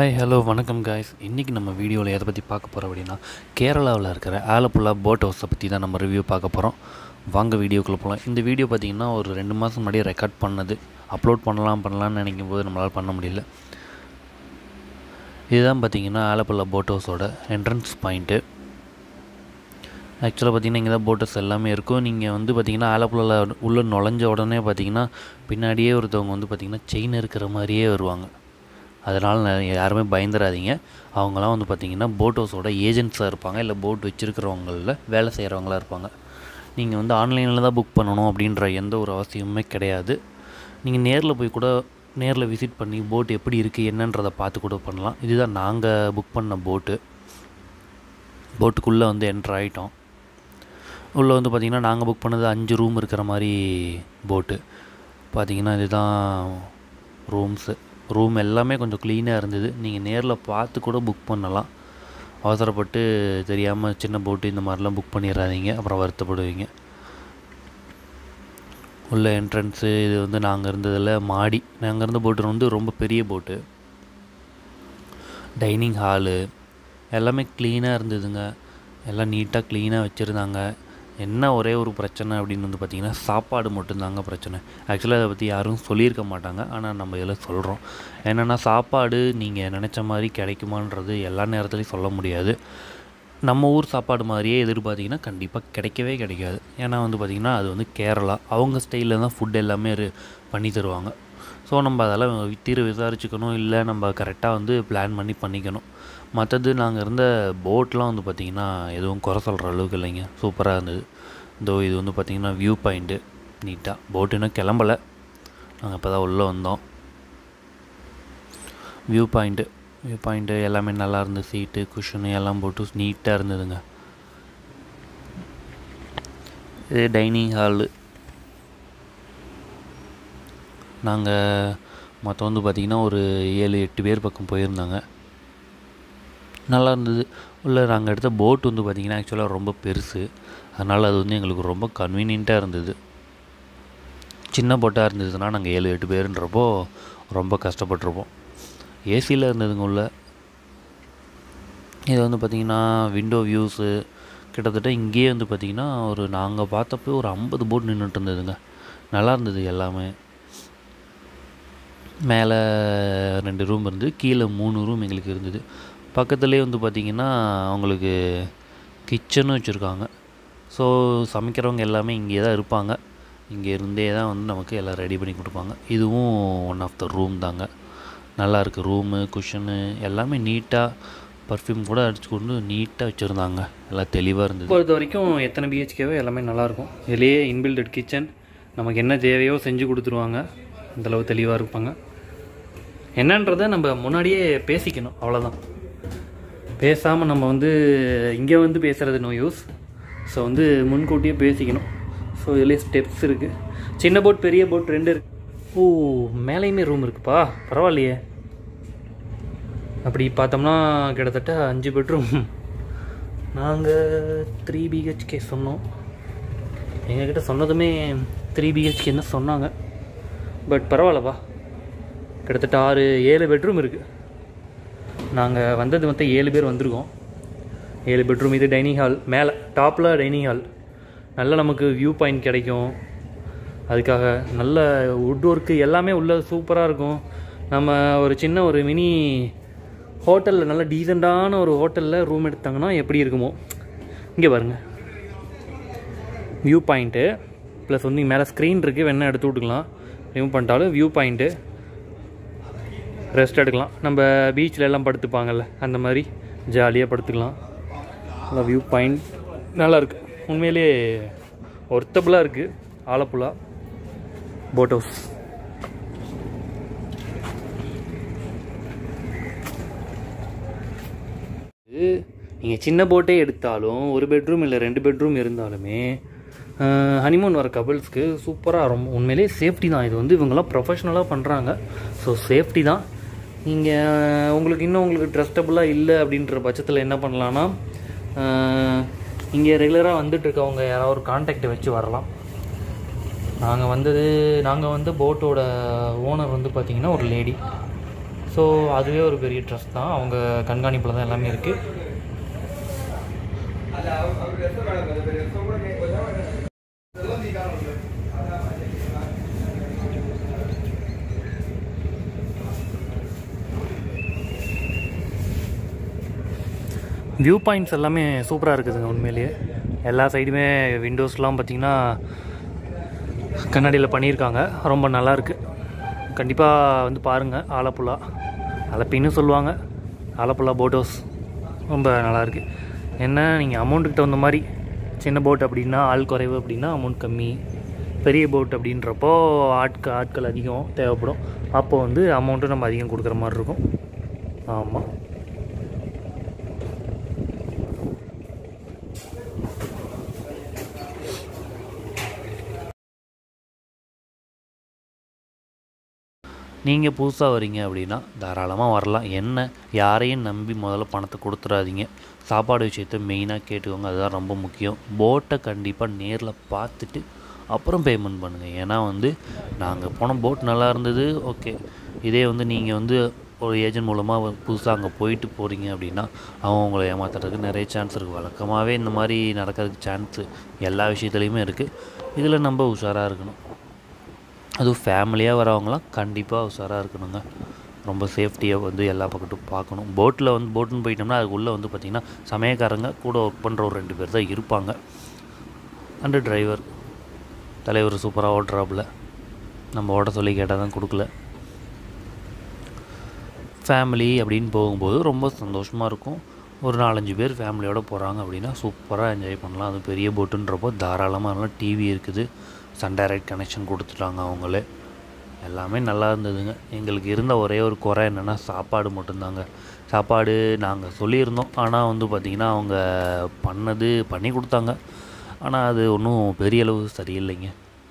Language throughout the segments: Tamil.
ஹாய் ஹலோ வணக்கம் காய்ஸ் இன்றைக்கி நம்ம வீடியோவில் எதை பற்றி பார்க்க போகிறோம் அப்படின்னா கேரளாவில் இருக்கிற ஆலப்புழா போட் ஹவுஸை பற்றி தான் நம்ம ரிவ்யூ பார்க்க போகிறோம் வாங்க வீடியோக்குள்ளே போகலாம் இந்த வீடியோ பார்த்திங்கன்னா ஒரு ரெண்டு மாதம் முன்னாடியே ரெக்கார்ட் பண்ணது அப்லோட் பண்ணலாம் பண்ணலாம்னு நினைக்கும் போது நம்மளால் பண்ண முடியல இதுதான் பார்த்திங்கன்னா ஆலப்புழா போட் ஹவுஸோட என்ட்ரன்ஸ் பாயிண்ட்டு ஆக்சுவலாக பார்த்தீங்கன்னா இங்கே தான் போட்டஸ் எல்லாமே இருக்கும் நீங்கள் வந்து பார்த்தீங்கன்னா ஆலப்புழாவில் உள்ளே நுழைஞ்ச உடனே பார்த்தீங்கன்னா பின்னாடியே ஒருத்தவங்க வந்து பார்த்தீங்கன்னா செயின் இருக்கிற மாதிரியே வருவாங்க அதனால் ந- யாருமே பயந்துடாதீங்க அவங்களாம் வந்து பார்த்தீங்கன்னா போட் ஹவுஸோட ஏஜென்ட்ஸாக இருப்பாங்க இல்லை போட் வச்சுருக்கிறவங்களில் வேலை செய்கிறவங்களா இருப்பாங்க நீங்கள் வந்து ஆன்லைனில் தான் புக் பண்ணணும் அப்படின்ற எந்த ஒரு அவசியமுமே கிடையாது நீங்கள் நேரில் போய் கூட நேரில் விசிட் பண்ணி போட் எப்படி இருக்குது என்னன்றதை பார்த்து கூட பண்ணலாம் இதுதான் நாங்கள் புக் பண்ண போட்டு போட்டுக்குள்ளே வந்து என்ட்ரு ஆகிட்டோம் உள்ளே வந்து பார்த்திங்கன்னா நாங்கள் புக் பண்ணது அஞ்சு ரூம் இருக்கிற மாதிரி போட்டு பார்த்தீங்கன்னா இதுதான் ரூம்ஸு ரூம் எல்லாமே கொஞ்சம் க்ளீனாக இருந்தது நீங்கள் நேரில் பார்த்து கூட புக் பண்ணலாம் அவசரப்பட்டு தெரியாமல் சின்ன போட்டு இந்த மாதிரிலாம் புக் பண்ணிடாதீங்க அப்புறம் வருத்தப்படுவீங்க உள்ள என்ட்ரன்ஸு இது வந்து நாங்கள் இருந்ததில் மாடி நாங்கள் இருந்த போட்டு வந்து ரொம்ப பெரிய போட்டு டைனிங் ஹாலு எல்லாமே க்ளீனாக இருந்ததுங்க எல்லாம் நீட்டாக க்ளீனாக வச்சுருந்தாங்க என்ன ஒரே ஒரு பிரச்சனை அப்படின்னு வந்து பார்த்திங்கன்னா சாப்பாடு மட்டும்தாங்க பிரச்சனை ஆக்சுவலாக அதை பற்றி யாரும் சொல்லியிருக்க மாட்டாங்க ஆனால் நம்ம இதில் சொல்கிறோம் என்னென்னா சாப்பாடு நீங்கள் நினச்ச மாதிரி கிடைக்குமான்றது எல்லா நேரத்துலையும் சொல்ல முடியாது நம்ம ஊர் சாப்பாடு மாதிரியே எதிர்பார்த்தீங்கன்னா கண்டிப்பாக கிடைக்கவே கிடைக்காது ஏன்னா வந்து பார்த்திங்கன்னா அது வந்து கேரளா அவங்க ஸ்டைலில் தான் ஃபுட் எல்லாமே ரு- பண்ணி தருவாங்க ஸோ நம்ம அதெல்லாம் தீர விசாரிச்சுக்கணும் இல்லை நம்ம கரெக்டாக வந்து பிளான் பண்ணி பண்ணிக்கணும் மற்றது நாங்கள் இருந்த போட்லாம் வந்து பார்த்திங்கன்னா எதுவும் குறை சொல்கிற அளவுக்கு இல்லைங்க சூப்பராக இருந்தது இதோ இது வந்து பார்த்திங்கன்னா வியூ பாயிண்ட்டு நீட்டாக போட்டு இன்னும் கிளம்பலை நாங்கள் இப்போ தான் உள்ளே வந்தோம் வியூ பாயிண்ட்டு வியூ பாயிண்ட்டு எல்லாமே நல்லா இருந்தது சீட்டு குஷனு எல்லாம் போட்டு நீட்டாக இருந்ததுங்க இது டைனிங் ஹாலு நாங்கள் மொத்தம் வந்து பார்த்திங்கன்னா ஒரு ஏழு எட்டு பேர் பக்கம் போயிருந்தாங்க நல்லா இருந்தது உள்ள நாங்கள் எடுத்த போட் வந்து பார்த்திங்கன்னா ஆக்சுவலாக ரொம்ப பெருசு அதனால் அது வந்து எங்களுக்கு ரொம்ப கன்வீனியண்ட்டாக இருந்தது சின்ன போட்டாக இருந்ததுன்னா நாங்கள் ஏழு எட்டு பேருன்றப்போ ரொம்ப கஷ்டப்பட்டிருப்போம் ஏசியில் இருந்ததுங்க உள்ள இது வந்து பார்த்திங்கன்னா விண்டோ வியூஸு கிட்டத்தட்ட இங்கேயே வந்து பார்த்திங்கன்னா ஒரு நாங்கள் பார்த்தப்போ ஒரு ஐம்பது போட் நின்றுட்டு இருந்ததுங்க நல்லா இருந்தது எல்லாமே மேலே ரெண்டு ரூம் இருந்து கீழே மூணு ரூம் எங்களுக்கு இருந்தது பக்கத்துலேயே வந்து பார்த்திங்கன்னா அவங்களுக்கு கிச்சனும் வச்சுருக்காங்க ஸோ சமைக்கிறவங்க எல்லாமே இங்கே தான் இருப்பாங்க இங்கே இருந்தே தான் வந்து நமக்கு எல்லாம் ரெடி பண்ணி கொடுப்பாங்க இதுவும் ஒன் ஆஃப் த ரூம் தாங்க நல்லா இருக்குது ரூமு குஷனு எல்லாமே நீட்டாக பர்ஃப்யூம் கூட அடிச்சு கொண்டு நீட்டாக வச்சுருந்தாங்க எல்லாம் தெளிவாக இருந்தது பொறுத்த வரைக்கும் எத்தனை பிஹெச்கேவோ எல்லாமே நல்லாயிருக்கும் இதுலேயே இன்பில்டட் கிச்சன் நமக்கு என்ன தேவையோ செஞ்சு கொடுத்துருவாங்க அந்தளவு தெளிவாக இருப்பாங்க என்னன்றதை நம்ம முன்னாடியே பேசிக்கணும் அவ்வளோதான் பேசாமல் நம்ம வந்து இங்கே வந்து பேசுகிறது நோ யூஸ் ஸோ வந்து முன்கூட்டியே பேசிக்கணும் ஸோ இதுலேயே ஸ்டெப்ஸ் இருக்குது சின்ன போட் பெரிய போட் ரெண்டு இருக்கு ஓ மேலேயுமே ரூம் இருக்குப்பா பரவாயில்லையே அப்படி பார்த்தோம்னா கிட்டத்தட்ட அஞ்சு பெட்ரூம் நாங்கள் த்ரீ பிஹெச்கே சொன்னோம் எங்ககிட்ட சொன்னதுமே த்ரீ பிஹெச்கேன்னு தான் சொன்னாங்க பட் பரவாயில்லப்பா கிட்டத்தட்ட ஆறு ஏழு பெட்ரூம் இருக்குது நாங்கள் வந்தது மொத்தம் ஏழு பேர் வந்திருக்கோம் ஏழு பெட்ரூம் இது டைனிங் ஹால் மேலே டாப்பில் டைனிங் ஹால் நல்ல நமக்கு வியூ பாயிண்ட் கிடைக்கும் அதுக்காக நல்ல வுட் ஒர்க்கு எல்லாமே உள்ள சூப்பராக இருக்கும் நம்ம ஒரு சின்ன ஒரு மினி ஹோட்டலில் நல்ல டீசெண்டான ஒரு ஹோட்டலில் ரூம் எடுத்தாங்கன்னா எப்படி இருக்குமோ இங்கே பாருங்கள் வியூ பாயிண்ட்டு ப்ளஸ் வந்து மேலே ஸ்க்ரீன் இருக்குது வேணால் எடுத்து விட்டுக்கலாம் ரிமூவ் பண்ணிட்டாலும் வியூ பாயிண்ட்டு ரெஸ்ட் எடுக்கலாம் நம்ம பீச்சில் எல்லாம் படுத்துப்பாங்கல்ல அந்த மாதிரி ஜாலியாக படுத்துக்கலாம் நல்லா வியூ பாயிண்ட் நல்லா இருக்கு உண்மையிலேயே ஒர்த்தபுளாக இருக்குது ஆலப்புழா போட் ஹவுஸ் நீங்கள் சின்ன போட்டே எடுத்தாலும் ஒரு பெட்ரூம் இல்லை ரெண்டு பெட்ரூம் இருந்தாலுமே ஹனிமூன் வர கபிள்ஸ்க்கு சூப்பராக ரொம்ப உண்மையிலேயே சேஃப்டி தான் இது வந்து இவங்கெல்லாம் ப்ரொஃபஷ்னலாக பண்ணுறாங்க ஸோ சேஃப்டி தான் நீங்கள் உங்களுக்கு இன்னும் உங்களுக்கு ட்ரஸ்டபுளாக இல்லை அப்படின்ற பட்சத்தில் என்ன பண்ணலான்னா இங்கே ரெகுலராக வந்துட்டு இருக்கவங்க யாராவது ஒரு கான்டாக்டை வச்சு வரலாம் நாங்கள் வந்தது நாங்கள் வந்து போட்டோட ஓனர் வந்து பார்த்திங்கன்னா ஒரு லேடி ஸோ அதுவே ஒரு பெரிய ட்ரஸ்ட் தான் அவங்க கண்காணிப்பில் தான் எல்லாமே இருக்குது வியூ பாயிண்ட்ஸ் எல்லாமே சூப்பராக இருக்குதுங்க உண்மையிலேயே எல்லா சைடுமே விண்டோஸ்லாம் பார்த்திங்கன்னா கண்ணாடியில் பண்ணியிருக்காங்க ரொம்ப நல்லா இருக்கு கண்டிப்பாக வந்து பாருங்கள் ஆலப்புழா அலப்பின்னு சொல்லுவாங்க ஆலப்புழா போட் ஹவுஸ் ரொம்ப நல்லா இருக்கு என்ன நீங்கள் அமௌண்ட்டுக்கு தகுந்த மாதிரி சின்ன போட் அப்படின்னா ஆள் குறைவு அப்படின்னா அமௌண்ட் கம்மி பெரிய போட் அப்படின்றப்போ ஆட்க ஆட்கள் அதிகம் தேவைப்படும் அப்போ வந்து அமௌண்ட்டும் நம்ம அதிகம் கொடுக்குற மாதிரி இருக்கும் ஆமாம் நீங்கள் புதுசாக வரீங்க அப்படின்னா தாராளமாக வரலாம் என்ன யாரையும் நம்பி முதல்ல பணத்தை கொடுத்துடாதீங்க சாப்பாடு விஷயத்த மெயினாக கேட்டுக்கோங்க அதுதான் ரொம்ப முக்கியம் போட்டை கண்டிப்பாக நேரில் பார்த்துட்டு அப்புறம் பேமெண்ட் பண்ணுங்கள் ஏன்னா வந்து நாங்கள் போன போட் நல்லா இருந்தது ஓகே இதே வந்து நீங்கள் வந்து ஒரு ஏஜென்ட் மூலமாக புதுசாக அங்கே போயிட்டு போகிறீங்க அப்படின்னா அவங்க உங்களை ஏமாத்துறதுக்கு நிறைய சான்ஸ் இருக்குது வழக்கமாகவே இந்த மாதிரி நடக்கிறதுக்கு சான்ஸு எல்லா விஷயத்துலையுமே இருக்குது இதில் நம்ம உஷாராக இருக்கணும் அதுவும் ஃபேமிலியாக வரவங்களாம் கண்டிப்பாக உஷாராக இருக்கணுங்க ரொம்ப சேஃப்டியாக வந்து எல்லா பக்கட்டும் பார்க்கணும் போட்டில் வந்து போட்டுன்னு போயிட்டோம்னா அதுக்குள்ளே வந்து பார்த்திங்கன்னா சமயக்காரங்க கூட ஒர்க் பண்ணுற ஒரு ரெண்டு பேர் தான் இருப்பாங்க அண்டு டிரைவர் தலைவர் சூப்பராக ஓட்டுறாப்புல நம்ம ஓட்ட சொல்லி கேட்டால் தான் கொடுக்கல ஃபேமிலி அப்படின்னு போகும்போது ரொம்ப சந்தோஷமாக இருக்கும் ஒரு நாலஞ்சு பேர் ஃபேமிலியோடு போகிறாங்க அப்படின்னா சூப்பராக என்ஜாய் பண்ணலாம் அதுவும் பெரிய போட்டுன்றப்போ தாராளமாக இருந்தாலும் டிவி இருக்குது சன் டைரக்ட் கனெக்ஷன் கொடுத்துட்டாங்க அவங்களே எல்லாமே நல்லா இருந்ததுங்க எங்களுக்கு இருந்த ஒரே ஒரு குறை என்னென்னா சாப்பாடு மட்டும்தாங்க சாப்பாடு நாங்கள் சொல்லியிருந்தோம் ஆனால் வந்து பார்த்திங்கன்னா அவங்க பண்ணது பண்ணி கொடுத்தாங்க ஆனால் அது ஒன்றும் பெரிய அளவு சரியில்லைங்க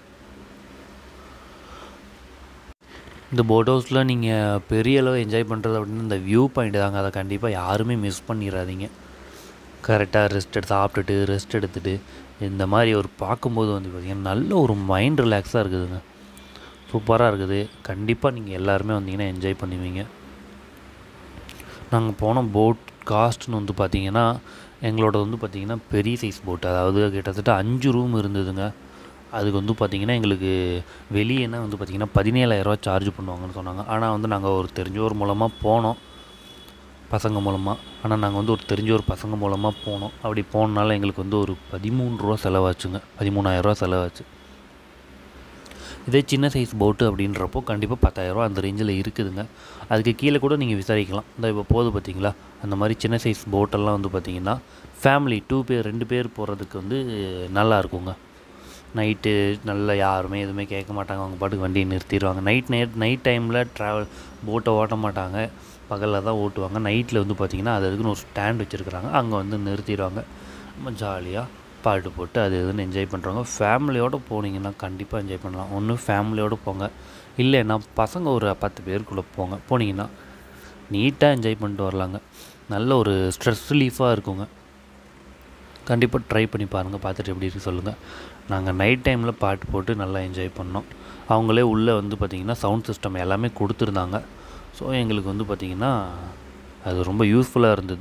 இந்த போட் ஹவுஸில் நீங்கள் பெரிய அளவு என்ஜாய் பண்ணுறது அப்படின்னு இந்த வியூ பாயிண்ட் தாங்க அதை கண்டிப்பாக யாருமே மிஸ் பண்ணிடாதீங்க கரெக்டாக ரெஸ்ட் எடுத்து சாப்பிட்டுட்டு ரெஸ்ட் எடுத்துகிட்டு இந்த மாதிரி ஒரு பார்க்கும்போது வந்து பார்த்திங்கன்னா நல்ல ஒரு மைண்ட் ரிலாக்ஸாக இருக்குதுங்க சூப்பராக இருக்குது கண்டிப்பாக நீங்கள் எல்லாருமே வந்தீங்கன்னா என்ஜாய் பண்ணுவீங்க நாங்கள் போன போட் காஸ்ட்னு வந்து பார்த்திங்கன்னா எங்களோட வந்து பார்த்திங்கன்னா பெரிய சைஸ் போட் அதாவது கிட்டத்தட்ட அஞ்சு ரூம் இருந்ததுங்க அதுக்கு வந்து பார்த்திங்கன்னா எங்களுக்கு வெளியேனா வந்து பார்த்திங்கன்னா பதினேழாயிரரூவா சார்ஜ் பண்ணுவாங்கன்னு சொன்னாங்க ஆனால் வந்து நாங்கள் ஒரு தெரிஞ்சவர் மூலமாக போனோம் பசங்க மூலமாக ஆனால் நாங்கள் வந்து ஒரு தெரிஞ்ச ஒரு பசங்க மூலமாக போனோம் அப்படி போனனால எங்களுக்கு வந்து ஒரு பதிமூணு ரூபா செலவாச்சுங்க பதிமூணாயிரரூவா செலவாச்சு இதே சின்ன சைஸ் போட்டு அப்படின்றப்போ கண்டிப்பாக பத்தாயிரரூவா அந்த ரேஞ்சில் இருக்குதுங்க அதுக்கு கீழே கூட நீங்கள் விசாரிக்கலாம் இந்த இப்போ போகுது பார்த்தீங்களா அந்த மாதிரி சின்ன சைஸ் போட்டெல்லாம் வந்து பார்த்தீங்கன்னா ஃபேமிலி டூ பேர் ரெண்டு பேர் போகிறதுக்கு வந்து நல்லா இருக்குங்க நைட்டு நல்லா யாருமே எதுவுமே கேட்க மாட்டாங்க அவங்க பாட்டுக்கு வண்டியை நிறுத்திடுவாங்க நைட் நைட் நைட் டைமில் ட்ராவல் போட்டை ஓட்ட மாட்டாங்க பகலில் தான் ஓட்டுவாங்க நைட்டில் வந்து பார்த்திங்கன்னா அது அதுக்குன்னு ஒரு ஸ்டாண்ட் வச்சுருக்குறாங்க அங்கே வந்து நிறுத்திடுவாங்க நம்ம ஜாலியாக பாட்டு போட்டு அது இதுன்னு என்ஜாய் பண்ணுறவங்க ஃபேமிலியோடு போனீங்கன்னா கண்டிப்பாக என்ஜாய் பண்ணலாம் ஒன்று ஃபேமிலியோடு போங்க இல்லைன்னா பசங்க ஒரு பத்து பேருக்குள்ளே போங்க போனீங்கன்னா நீட்டாக என்ஜாய் பண்ணிட்டு வரலாங்க நல்ல ஒரு ஸ்ட்ரெஸ் ரிலீஃபாக இருக்குங்க கண்டிப்பாக ட்ரை பண்ணி பாருங்கள் பார்த்துட்டு எப்படி இருக்கு சொல்லுங்கள் நாங்கள் நைட் டைமில் பாட்டு போட்டு நல்லா என்ஜாய் பண்ணோம் அவங்களே உள்ளே வந்து பார்த்திங்கன்னா சவுண்ட் சிஸ்டம் எல்லாமே கொடுத்துருந்தாங்க ஸோ எங்களுக்கு வந்து பார்த்திங்கன்னா அது ரொம்ப யூஸ்ஃபுல்லாக இருந்தது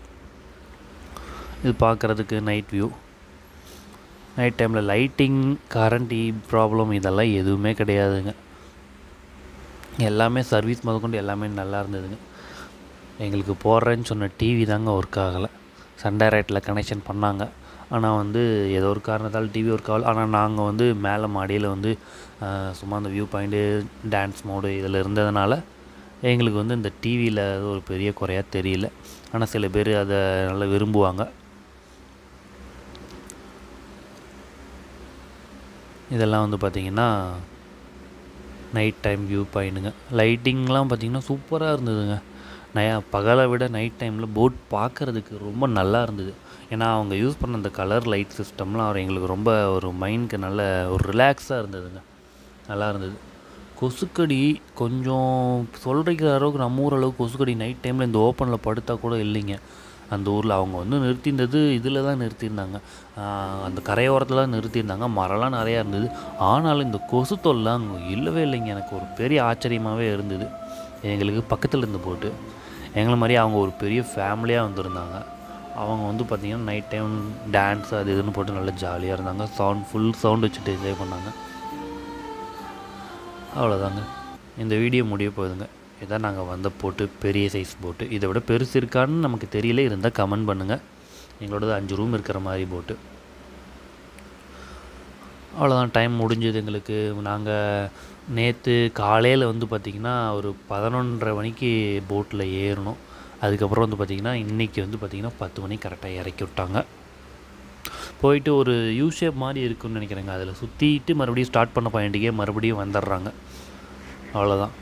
இது பார்க்குறதுக்கு நைட் வியூ நைட் டைமில் லைட்டிங் கரண்ட் ப்ராப்ளம் இதெல்லாம் எதுவுமே கிடையாதுங்க எல்லாமே சர்வீஸ் முதற்கொண்டு எல்லாமே நல்லா இருந்ததுங்க எங்களுக்கு போடுறேன்னு சொன்ன டிவி தாங்க ஒர்க் ஆகலை சன் டைரக்டில் கனெக்ஷன் பண்ணாங்க ஆனால் வந்து ஏதோ ஒரு காரணத்தால் டிவி ஒர்க் ஆகல ஆனால் நாங்கள் வந்து மேலே மாடியில் வந்து ஆஹ், சும்மா அந்த வியூ பாயிண்ட்டு டான்ஸ் மோடு இதில் இருந்ததுனால எங்களுக்கு வந்து இந்த டிவியில் ஒரு பெரிய குறையாக தெரியல ஆனால் சில பேர் அதை நல்லா விரும்புவாங்க இதெல்லாம் வந்து பார்த்திங்கன்னா நைட் டைம் வியூ பாயிண்ட்டுங்க லைட்டிங்லாம் பார்த்திங்கன்னா சூப்பராக இருந்ததுங்க நயா பகலை விட நைட் டைமில் போட் பார்க்குறதுக்கு ரொம்ப நல்லா இருந்தது ஏன்னா அவங்க யூஸ் பண்ண அந்த கலர் லைட் சிஸ்டம்லாம் அவர் எங்களுக்கு ரொம்ப ஒரு மைண்டுக்கு நல்ல ஒரு ரிலாக்ஸாக இருந்ததுங்க நல்லா இருந்தது கொசுக்கடி கொஞ்சம் சொல்கிற அளவுக்கு நம்ம ஊர் அளவுக்கு கொசுக்கடி நைட் டைமில் இந்த ஓப்பனில் படுத்தா கூட இல்லைங்க அந்த ஊரில் அவங்க வந்து நிறுத்தியிருந்தது இதில் தான் நிறுத்தியிருந்தாங்க ஆஹ் அந்த கரையோரத்தில் தான் நிறுத்தியிருந்தாங்க மரம்லாம் நிறையா இருந்தது ஆனாலும் இந்த கொசு தொல்லை அங்கே இல்லவே இல்லைங்க எனக்கு ஒரு பெரிய ஆச்சரியமாகவே இருந்தது எங்களுக்கு பக்கத்தில் இருந்த போட்டு எங்களை மாதிரி அவங்க ஒரு பெரிய ஃபேமிலியாக வந்திருந்தாங்க அவங்க வந்து பார்த்திங்கன்னா நைட் டைம் டான்ஸ் அது இதுன்னு போட்டு நல்லா ஜாலியாக இருந்தாங்க சவுண்ட் ஃபுல் சவுண்ட் வச்சுட்டு என்ஜாய் பண்ணாங்க அவ்வளோதாங்க இந்த வீடியோ முடிய போகுதுங்க இதான் நாங்கள் வந்த போட்டு பெரிய சைஸ் போட்டு இதை விட பெருசு இருக்கான்னு நமக்கு தெரியல இருந்தால் கமெண்ட் பண்ணுங்கள் எங்களோடது அஞ்சு ரூம் இருக்கிற மாதிரி போட்டு அவ்வளோதான் டைம் முடிஞ்சது எங்களுக்கு நாங்கள் நேற்று காலையில் வந்து பார்த்திங்கன்னா ஒரு பதினொன்றரை மணிக்கு போட்டில் ஏறணும் அதுக்கப்புறம் வந்து பார்த்திங்கன்னா இன்றைக்கி வந்து பார்த்திங்கன்னா பத்து மணிக்கு கரெக்டாக இறக்கி விட்டாங்க போயிட்டு ஒரு யூ ஷேப் மாதிரி இருக்குன்னு நினைக்கிறேங்க அதில் சுற்றிட்டு மறுபடியும் ஸ்டார்ட் பண்ண பாயிண்ட்டுக்கே மறுபடியும் வந்துடுறாங்க அவ்வளோதான்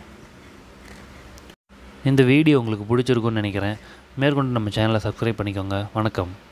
இந்த வீடியோ உங்களுக்கு பிடிச்சிருக்குன்னு நினைக்கிறேன் மேற்கொண்டு நம்ம சேனலை சப்ஸ்கிரைப் பண்ணிக்கோங்க வணக்கம்